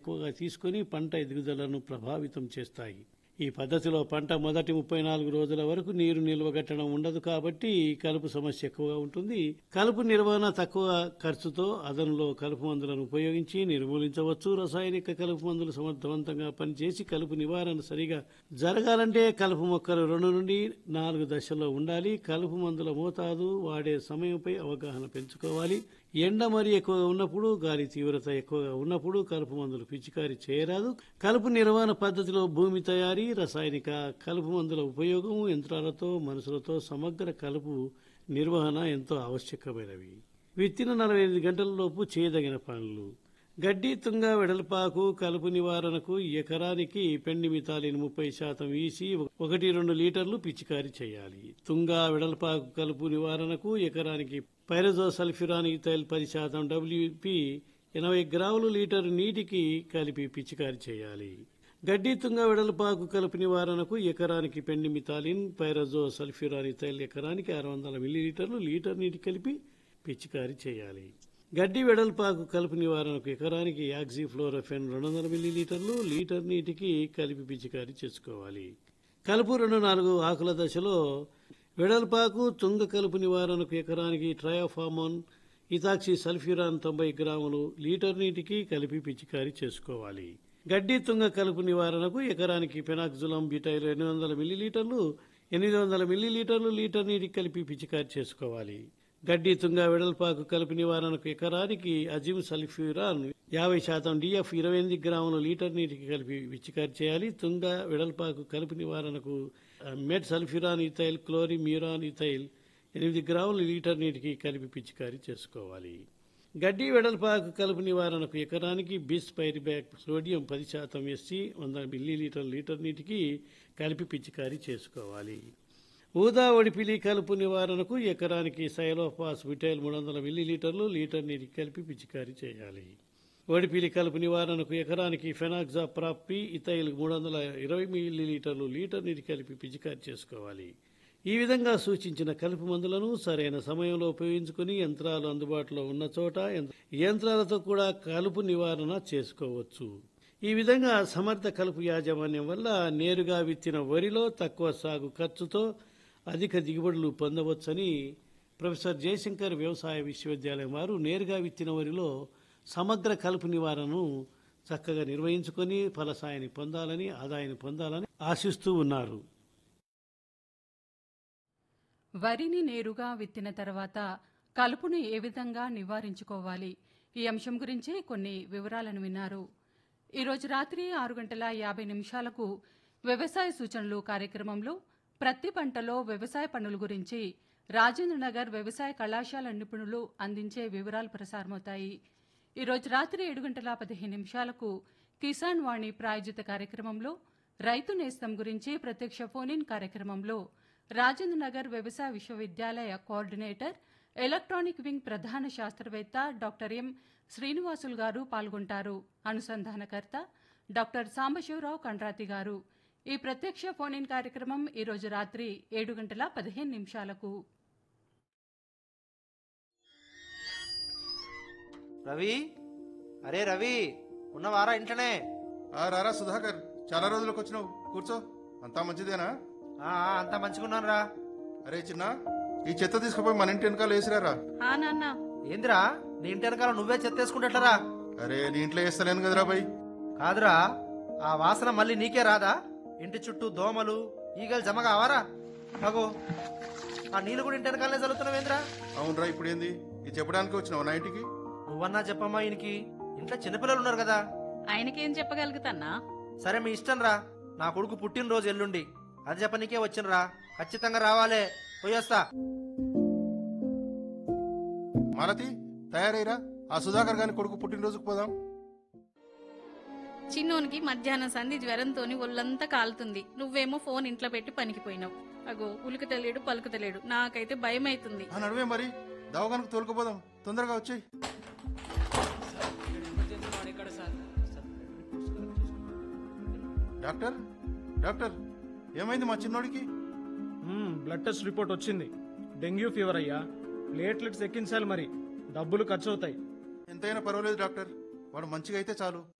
ఎక్కువగా తీసుకొని పంట ఎదుగుదలను ప్రభావితం చేస్తాయి ఈ పద్ధతిలో పంట మొదటి ముప్పై నాలుగు రోజుల వరకు నీరు నిల్వగట్టడం ఉండదు కాబట్టి కలుపు సమస్య ఎక్కువగా ఉంటుంది కలుపు నిర్వహణ తక్కువ ఖర్చుతో అదనులో కలుపు మందులను ఉపయోగించి నిర్మూలించవచ్చు రసాయనిక కలుపు మందులు సమర్థవంతంగా పనిచేసి కలుపు నివారణ సరిగా జరగాలంటే కలుపు మొక్కలు రెండు నుండి నాలుగు దశల్లో ఉండాలి కలుపు మందుల మోతాదు వాడే సమయంపై అవగాహన పెంచుకోవాలి ఎండ మరి ఎక్కువగా ఉన్నప్పుడు గాలి తీవ్రత ఎక్కువగా ఉన్నప్పుడు కలుపు మందులు పిచికారీ చేయరాదు కలుపు నిర్వహణ పద్ధతిలో భూమి తయారీ రసాయనిక కలుపు మందుల ఉపయోగం యంత్రాలతో మనుషులతో సమగ్ర కలుపు నిర్వహణ ఎంతో ఆవశ్యకమైనవి విత్తిన నలభై ఎనిమిది గంటలలోపు చేయదగిన పనులు గడ్డి తుంగ వెడల్పాకు కలుపు నివారణకు ఎకరానికి పెండి మితాలిన్ ముప్పై శాతం వీసి ఒకటి రెండు లీటర్లు పిచికారీ చేయాలి తుంగ వెడల్పాకు కలుపు నివారణకు ఎకరానికి పైరజో సల్ఫ్యూరాన్ ఇథైల్ పది శాతం డబ్ల్యూపి ఎనభై గ్రాములు లీటర్ నీటికి కలిపి పిచికారీ చేయాలి గడ్డి తుంగ వెడల్పాకు కలుపు నివారణకు ఎకరానికి పెండి మితాలిన్ పైరజో సల్ఫ్యూరాన్ ఇథైల్ ఎకరానికి ఆరు వందల మిల్లీలీటర్లు లీటర్ నీటి కలిపి పిచికారీ చేయాలి గడ్డి వెడల్పాకు కలుపు నివారణకు ఎకరానికి యాక్సిఫ్లోరోఫెన్ రెండు వందల మిల్లీలీటర్లు లీటర్ నీటికి కలిపి పిచికారీ చేసుకోవాలి కలుపు రెండు నాలుగు ఆకుల దశలో వెడల్పాకు తుంగ కలుపు నివారణకు ఎకరానికి ట్రయోఫామోన్ ఇతాక్సి సల్ఫ్యూరాన్ తొంభై గ్రాములు లీటర్ నీటికి కలిపి పిచికారీ చేసుకోవాలి గడ్డి తుంగ కలుపు నివారణకు ఎకరానికి పెనాక్జులం బిటైల్ ఎనిమిది వందల మిల్లీలీటర్లు ఎనిమిది వందల మిల్లీలీటర్లు లీటర్ నీటికి కలిపి పిచికారీ చేసుకోవాలి గడ్డి తుంగ వెడల్పాకు కలుపు నివారణకు ఎకరానికి అజిమ్ సల్ఫ్యూరాన్ యాభై శాతం డిఎఫ్ ఇరవై ఎనిమిది గ్రాములు లీటర్ నీటికి కలిపి పిచికారీ చేయాలి తుంగ వెడల్పాకు కలుపు నివారణకు ఆ, metsulfuron ethyl chlorimuron ethyl ఎనిమిది గ్రాములు లీటర్ నీటికి కలిపి పిచికారీ చేసుకోవాలి గడ్డి వెడల్పాకు కలుపు నివారణకు ఎకరానికి బిస్ పైరిబ్యాక్ సోడియం పది శాతం ఎస్సి వంద మిల్లీలీటర్ లీటర్ నీటికి కలిపి పిచికారీ చేసుకోవాలి ఊదా ఒడిపిలి కలుపు నివారణకు ఎకరానికి సైలోఫాస్ విటైల్ మూడు వందల మిల్లీలీటర్లు లీటర్ నీటికి కలిపి పిచికారీ చేయాలి ఒడిపిలి కలుపు నివారణకు ఎకరానికి ఫెనాక్సాప్రాపి ఇథైల్ మూడు వందల ఇరవై మిల్లీలీటర్లు లీటర్ నీటి కలిపి పిచికారీ చేసుకోవాలి ఈ విధంగా సూచించిన కలుపు మందులను సరైన సమయంలో ఉపయోగించుకుని యంత్రాలు అందుబాటులో ఉన్న చోట యంత్ర- యంత్రాలతో కూడా కలుపు నివారణ చేసుకోవచ్చు ఈ విధంగా సమర్థ కలుపు యాజమాన్యం వల్ల నేరుగా విత్తిన వరిలో తక్కువ సాగు ఖర్చుతో అధిక దిగుబడులు పొందవచ్చని ప్రొఫెసర్ జయశంకర్ వ్యవసాయ విశ్వవిద్యాలయం వారు నేరుగా విత్తిన వరిలో సమగ్ర కలుపు నివారణను చక్కగా నిర్వహించుకొని ఫలసాయాన్ని పొందాలని ఆదాయాన్ని పొందాలని ఆశిస్తూ ఉన్నారు వరిని నేరుగా విత్తిన తర్వాత కలుపును ఏ విధంగా నివారించుకోవాలి ఈ అంశం గురించి కొన్ని వివరాలను విన్నారు ఈరోజు రాత్రి ఆరు గంటల యాభై నిమిషాలకు వ్యవసాయ సూచనలు కార్యక్రమంలో ప్రతి పంటలో వ్యవసాయ పనుల గురించి రాజేంద్రనగర్ వ్యవసాయ కళాశాల నిపుణులు అందించే వివరాలు ప్రసారమవుతాయి ఈరోజు రాత్రి ఏడు గంటల పదిహేను నిమిషాలకు కిసాన్ వాణి ప్రాయోజిత కార్యక్రమంలో రైతు నేస్తం గురించి ప్రత్యక్ష ఫోన్ ఇన్ కార్యక్రమంలో రాజేంద్ర నగర్ వ్యవసాయ విశ్వవిద్యాలయ కోఆర్డినేటర్ ఎలక్ట్రానిక్ వింగ్ ప్రధాన శాస్త్రవేత్త డాక్టర్ ఎం శ్రీనివాసులు గారు పాల్గొంటారు అనుసంధానకర్త డాక్టర్ సాంబశివరావు కండ్రాతి గారు ఈ ప్రత్యక్ష ఫోన్ ఇన్ కార్యక్రమం ఈరోజు రాత్రి ఏడు గంటల పదిహేను నిమిషాలకు రవి అరే రవి ఉన్నవారా ఇంట్లోనే ఆ రారా సుధాకర్ చాలా రోజులకు వచ్చినావు కూర్చో అంతా మంచిదేనా ఆ, ఆ, అంతా మంచిగున్నాను రా అరే చిన్న ఈ చెత్త తీసుకుపోయి మన ఇంటి వెనకాల వేసిరారా ఆ నాన్న ఏందిరా నీ ఇంటి వెనకాల నువ్వే చెత్తేసుకుంటట్లరా అరే నీ ఇంట్లో వేస్తలేను కదరా బై కాదురా ఆ వాసన మళ్ళీ నీకే రాదా ఇంటి చుట్టూ దోమలు ఈగలు జమ కావారా అగో ఆ నీళ్ళు కూడా ఇంటి వెనకాలనే చల్లుతున్నావేంద్రా అవునరా ఇప్పుడు ఏంది ఇది చెప్పడానికి వచ్చినావు నా ఇంటికి నువ్వన్నా చెప్పమ్మా ఈయనకి ఇంట్లో చిన్నపిల్లలు ఉన్నారు కదా ఆయనకేం చెప్పగలుగుతాన్నా సరే మీ ఇష్టం రా నా కొడుకు పుట్టినరోజు ఎల్లుండి అది చెప్పనీకే వచ్చినరా ఖచ్చితంగా రావాలే పోయొస్తా మాలతి తయారైరా ఆ సుధాకర్ గాని కొడుకు పుట్టినరోజుకు పోదాం చిన్నోనికి మధ్యాహ్నం సంధి జ్వరంతోని ఒళ్ళంతా కాలుతుంది నువ్వేమో ఫోన్ ఇంట్లో పెట్టి పనికిపోయినావు అగో ఉలికి తెలియడు పలుకు తెలియడు నాకైతే భయం అవుతుంది ఆ నడువే మరి దవాఖానకు తోలుకుపోదాం తొందరగా వచ్చేయి డాక్టర్ డాక్టర్ ఏమైంది మా చిన్నోడికి మ్మ్, బ్లడ్ టెస్ట్ రిపోర్ట్ వచ్చింది డెంగ్యూ ఫీవర్ అయ్యా ప్లేట్లెట్స్ ఎక్కించాలి మరి డబ్బులు ఖర్చు అవుతాయి ఎంతైనా పర్వాలేదు డాక్టర్ వాడు మంచిగా అయితే చాలు